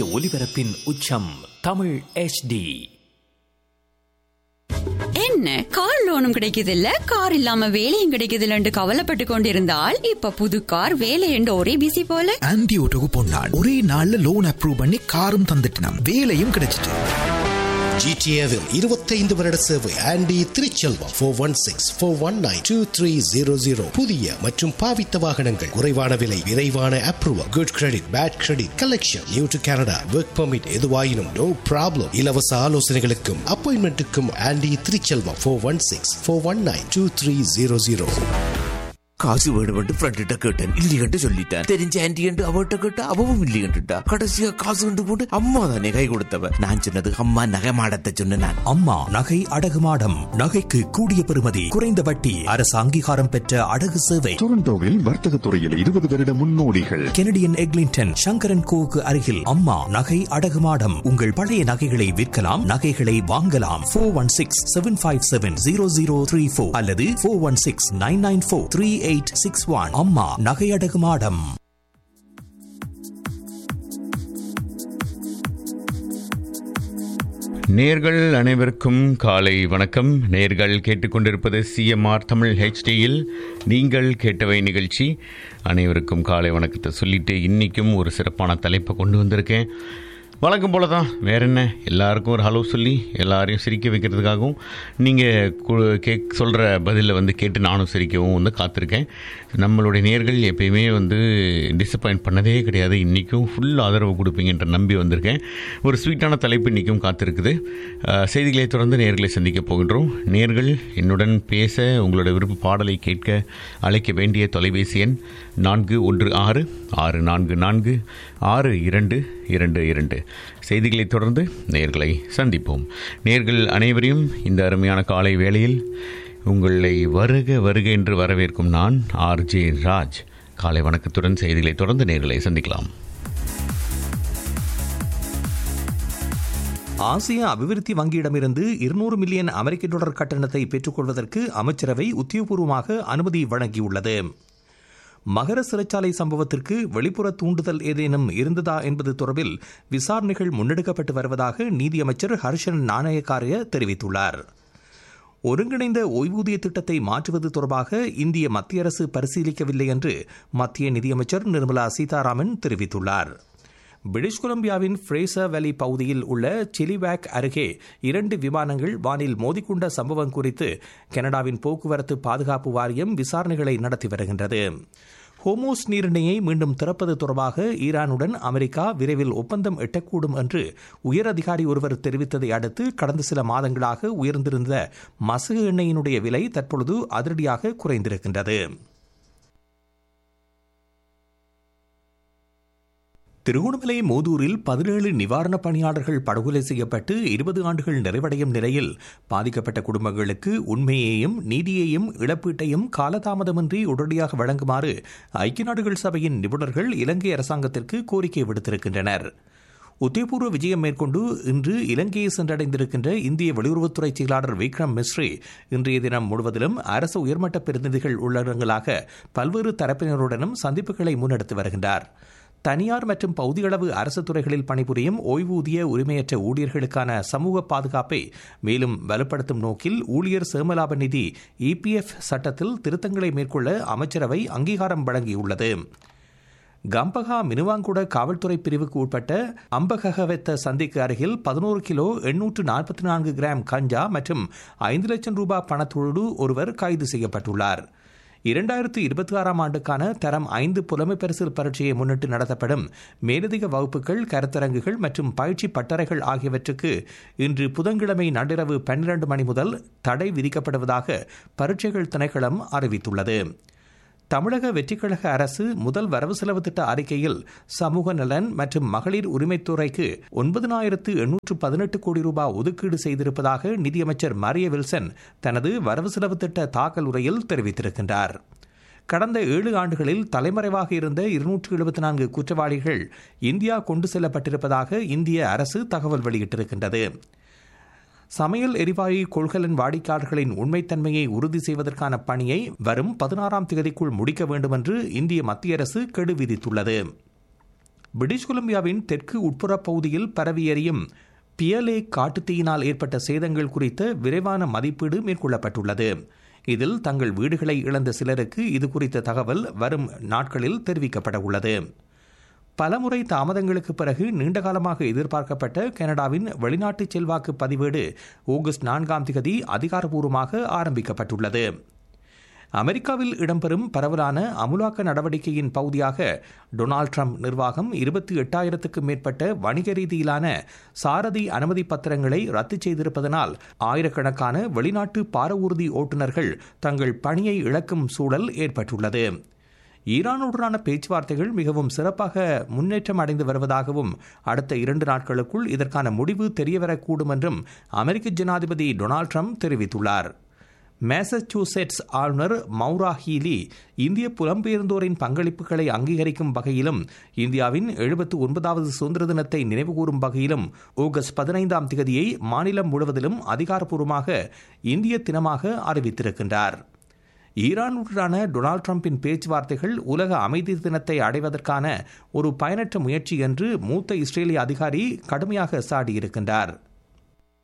சூரிய ஒளிபரப்பின் உச்சம் தமிழ் HD என்ன கார் லோனும் கிடைக்குது இல்ல கார் இல்லாம வேலையும் கிடைக்குது இல்லன்னு கவலைப்பட்டு கொண்டிருந்தால் இப்ப புது கார் வேலை என்று ஒரே பிசி போல ஆன்டி ஓட்டோக்கு பொன்னாள் ஒரே நாள்ல லோன் அப்ரூவ் பண்ணி காரும் தந்துட்டினாம் வேலையும் கிடைச்சிட்டு ஜிடிஏவில் இருபத்தைந்து வருட சேவை Andy Thiruchelvam four one six four one nine two three zero zero புதிய மற்றும் பாவித்த வாகனங்கள் குறைவான விலை விரைவான approval good credit bad credit collection new to Canada work permit எதுவாயினும் நோ ப்ராப்ளம் இலவச ஆலோசனைகளுக்கும் அப்பாயின்மெண்ட்டுக்கும் Andy Thiruchelvam four one six four one nine two three zero zero காசு வேணுமென்று ஃப்ரெண்ட்ட கேட்டேன் இல்லையென்று சொல்லிட்டேன் தெரிஞ்ச ஆன்டி என்று அவட்ட கேட்டா அவவும் இல்லையென்றுட்டா கடைசியா காசு கொண்டு போட்டு அம்மா தானே கை கொடுத்தவ நான் சொன்னது அம்மா நகைமாடத்தை சொன்னேன் நான் அம்மா நகை அடகு மாடம் நகைக்கு கூடிய பெறுமதி குறைந்த வட்டி அரசு அங்கீகாரம் பெற்ற அடகு சேவை டொரண்டோவில் வர்த்தக துறையில் இருபது வருட முன்னோடிகள் கெனடியன் எக்லிங்டன் சங்கரன் கோவுக்கு அருகில் அம்மா நகை அடகு மாடம் உங்கள் பழைய நகைகளை விற்கலாம் நகைகளை வாங்கலாம் four one six seven five seven zero zero three four அல்லது four one six nine nine four three eight six one அம்மா நகை அடகு மாடம் நேர்கள் அனைவருக்கும் காலை வணக்கம் நேர்கள் கேட்டுக்கொண்டிருப்பது சிஎம்ஆர் தமிழ் ஹெச்டியில் நீங்கள் கேட்டவை நிகழ்ச்சி அனைவருக்கும் காலை வணக்கத்தை சொல்லிட்டு இன்றைக்கும் ஒரு சிறப்பான தலைப்பை கொண்டு வந்திருக்கேன் வழக்கம் போல தான் வேற என்ன எல்லாருக்கும் ஒரு ஹலோ சொல்லி எல்லாரையும் சிரிக்க வைக்கிறதுக்காகவும் நீங்கள் கேக் சொல்கிற பதிலை வந்து கேட்டு நானும் சிரிக்கவும் வந்து காத்திருக்கேன் நம்மளுடைய நேர்கள் எப்பயுமே வந்து டிசப்பாயின்ட் பண்ணதே கிடையாது இன்றைக்கும் ஃபுல் ஆதரவு கொடுப்பீங்கன்ற நம்பி வந்திருக்கேன் ஒரு ஸ்வீட்டான தலைப்பு இன்றைக்கும் காத்திருக்குது அஹ், செய்திகளை தொடர்ந்து நேர்களை சந்திக்க போகின்றோம் நேர்கள் என்னுடன் பேச உங்களோட விருப்ப பாடலை கேட்க அழைக்க வேண்டிய தொலைபேசி எண் நான்கு ஒன்று ஆறு ஆறு நான்கு நான்கு ஆறு இரண்டு இரண்டு இரண்டு செய்திகளை தொடர்ந்து நேர்களை சந்திப்போம் நேர்கள் அனைவரையும் இந்த அருமையான காலை வேளையில் உங்களை வருக வருக என்று வரவேற்கும் நான் ஆர்ஜே ராஜ் காலை வணக்கத்துடன் செய்திகளை தொடர்ந்து நேர்களை சந்திக்கலாம் ஆசிய அபிவிருத்தி வங்கியிடமிருந்து இருநூறு மில்லியன் அமெரிக்க டாலர் கட்டணத்தை பெற்றுக்கொள்வதற்கு அமைச்சரவை உத்தியோகபூர்வமாக அனுமதி வழங்கியுள்ளது மகர சிறைச்சாலை சம்பவத்திற்கு வெளிப்புற தூண்டுதல் ஏதேனும் இருந்ததா என்பது தொடர்பில் விசாரணைகள் முன்னெடுக்கப்பட்டு வருவதாக நீதியமைச்சர் ஹர்ஷன் நாணயக்காரிய தெரிவித்துள்ளார் ஒருங்கிணைந்த ஓய்வூதிய திட்டத்தை மாற்றுவது தொடர்பாக இந்திய மத்திய அரசு பரிசீலிக்கவில்லை என்று மத்திய நிதியமைச்சர் நிர்மலா சீதாராமன் தெரிவித்துள்ளார் பிரிட்டிஷ் கொலம்பியாவின் ஃப்ரேசர் வேலி பகுதியில் உள்ள சிலிவேக் அருகே இரண்டு விமானங்கள் வானில் மோதிக்கொண்ட சம்பவம் குறித்து கனடாவின் போக்குவரத்து பாதுகாப்பு வாரியம் விசாரணைகளை நடத்தி வருகின்றது ஹோமோஸ் நீரிணையை மீண்டும் திறப்பது தொடர்பாக ஈரானுடன் அமெரிக்கா விரைவில் ஒப்பந்தம் எட்டக்கூடும் என்று உயர் அதிகாரி ஒருவர் தெரிவித்ததை அடுத்து கடந்த சில மாதங்களாக உயர்ந்திருந்த மசகு எண்ணெயினுடைய விலை தற்பொழுது அதிரடியாக குறைந்திருக்கின்றது திருகோணமலை மூதூரில் பதினேழு நிவாரணப் பணியாளர்கள் படுகொலை செய்யப்பட்டு இருபது ஆண்டுகள் நிறைவடையும் நிலையில் பாதிக்கப்பட்ட குடும்பங்களுக்கு உண்மையையும் நீதியையும் இழப்பீட்டையும் காலதாமதமின்றி உடனடியாக வழங்குமாறு ஐக்கிய நாடுகள் சபையின் நிபுணர்கள் இலங்கை அரசாங்கத்திற்கு கோரிக்கை விடுத்திருக்கின்றனர் உத்தியபூர்வ விஜயம் மேற்கொண்டு இன்று இலங்கையை சென்றடைந்திருக்கின்ற இந்திய வெளியுறவுத்துறை செயலாளர் விக்ரம் மிஸ்ரி இன்றைய தினம் முழுவதிலும் அரசு உயர்மட்ட பிரதிநிதிகள் உள்ளடங்களாக பல்வேறு தரப்பினருடனும் சந்திப்புகளை முன்னெடுத்து வருகின்றார் தனியார் மற்றும் பகுதியளவு அரசு துறைகளில் பணிபுரியும் ஓய்வூதிய உரிமையற்ற ஊழியர்களுக்கான சமூக பாதுகாப்பை மேலும் வலுப்படுத்தும் நோக்கில் ஊழியர் சேமலாப நிதி இபிஎஃப் சட்டத்தில் திருத்தங்களை மேற்கொள்ள அமைச்சரவை அங்கீகாரம் வழங்கியுள்ளது கம்பகா மினுவாங்குட காவல்துறை பிரிவுக்கு உட்பட்ட அம்பகவெத்த சந்திக்கு அருகில் பதினோரு கிலோ எண்ணூற்று நாற்பத்தி நான்கு கிராம் கஞ்சா மற்றும் ஐந்து லட்சம் ரூபாய் பணத்தொழு ஒருவர் கைது செய்யப்பட்டுள்ளார் இரண்டாயிரத்து இருபத்தி ஆறாம் ஆண்டுக்கான தரம் ஐந்து புலமை பரிசில் பரீட்சையை முன்னிட்டு நடத்தப்படும் மேலதிக வகுப்புகள் கருத்தரங்குகள் மற்றும் பயிற்சி பட்டறைகள் ஆகியவற்றுக்கு இன்று புதன்கிழமை நள்ளிரவு பன்னிரண்டு மணி முதல் தடை விதிக்கப்படுவதாக பரீட்சைகள் திணைக்களம் அறிவித்துள்ளது தமிழக வெற்றிக்கழக அரசு முதல் வரவு செலவு திட்ட அறிக்கையில் சமூக நலன் மற்றும் மகளிர் உரிமைத்துறைக்கு ஒன்பதனாயிரத்து எண்ணூற்று பதினெட்டு கோடி ரூபாய் ஒதுக்கீடு செய்திருப்பதாக நிதியமைச்சர் மரிய வில்சன் தனது வரவு செலவு திட்ட தாக்கல் உரையில் தெரிவித்திருக்கின்றார் கடந்த ஏழு ஆண்டுகளில் தலைமறைவாக இருந்த இருநூற்று எழுபத்தி நான்கு குற்றவாளிகள் இந்தியா கொண்டு செல்லப்பட்டிருப்பதாக இந்திய அரசு தகவல் வெளியிட்டிருக்கின்றது சமையல் எரிவாயு கொள்கலன் வாடிக்கையாளர்களின் உண்மைத்தன்மையை உறுதி செய்வதற்கான பணியை வரும் பதினாறாம் தேதிக்குள் முடிக்க வேண்டும் என்று இந்திய மத்திய அரசு கெடு விதித்துள்ளது பிரிட்டிஷ் கொலம்பியாவின் தெற்கு உட்புற பகுதியில் பரவி எறியும் பியலே காட்டுத்தீயினால் ஏற்பட்ட சேதங்கள் குறித்த விரைவான மதிப்பீடு மேற்கொள்ளப்பட்டுள்ளது இதில் தங்கள் வீடுகளை இழந்த சிலருக்கு இது குறித்த தகவல் வரும் நாட்களில் தெரிவிக்கப்பட உள்ளது பலமுறை தாமதங்களுக்கு பிறகு நீண்டகாலமாக எதிர்பார்க்கப்பட்ட கனடாவின் வெளிநாட்டு செல்வாக்கு பதிவேடு ஆகஸ்ட் நான்காம் திகதி அதிகாரப்பூர்வமாக ஆரம்பிக்கப்பட்டுள்ளது அமெரிக்காவில் இடம்பெறும் பரவலான அமுலாக்க நடவடிக்கையின் பகுதியாக டொனால்ட் ட்ரம்ப் நிர்வாகம் இருபத்தி எட்டாயிரத்துக்கும் மேற்பட்ட வணிக ரீதியிலான சாரதி அனுமதி பத்திரங்களை ரத்து செய்திருப்பதனால் ஆயிரக்கணக்கான வெளிநாட்டு பார ஊர்தி ஓட்டுநர்கள் தங்கள் பணியை இழக்கும் சூழல் ஏற்பட்டுள்ளது ஈரானுடனான பேச்சுவார்த்தைகள் மிகவும் சிறப்பாக முன்னேற்றம் அடைந்து வருவதாகவும் அடுத்த இரண்டு நாட்களுக்குள் இதற்கான முடிவு தெரியவரக்கூடும் என்றும் அமெரிக்க ஜனாதிபதி டொனால்ட் ட்ரம்ப் தெரிவித்துள்ளார் மேசச்சூசெட்ஸ் ஆளுநர் மௌரா ஹீலி இந்திய புலம்பெயர்ந்தோரின் பங்களிப்புகளை அங்கீகரிக்கும் வகையிலும் இந்தியாவின் எழுபத்து ஒன்பதாவது சுதந்திர தினத்தை நினைவுகூரும் வகையிலும் ஆகஸ்ட் பதினைந்தாம் தேதியை மாநிலம் முழுவதிலும் அதிகாரப்பூர்வமாக இந்திய தினமாக அறிவித்திருக்கின்றார் ஈரானுடனான டொனால்ட் ட்ரம்பின் பேச்சுவார்த்தைகள் உலக அமைதி தினத்தை அடைவதற்கான ஒரு பயனற்ற முயற்சி என்று மூத்த இஸ்ரேலிய அதிகாரி கடுமையாக சாடியிருக்கின்றார்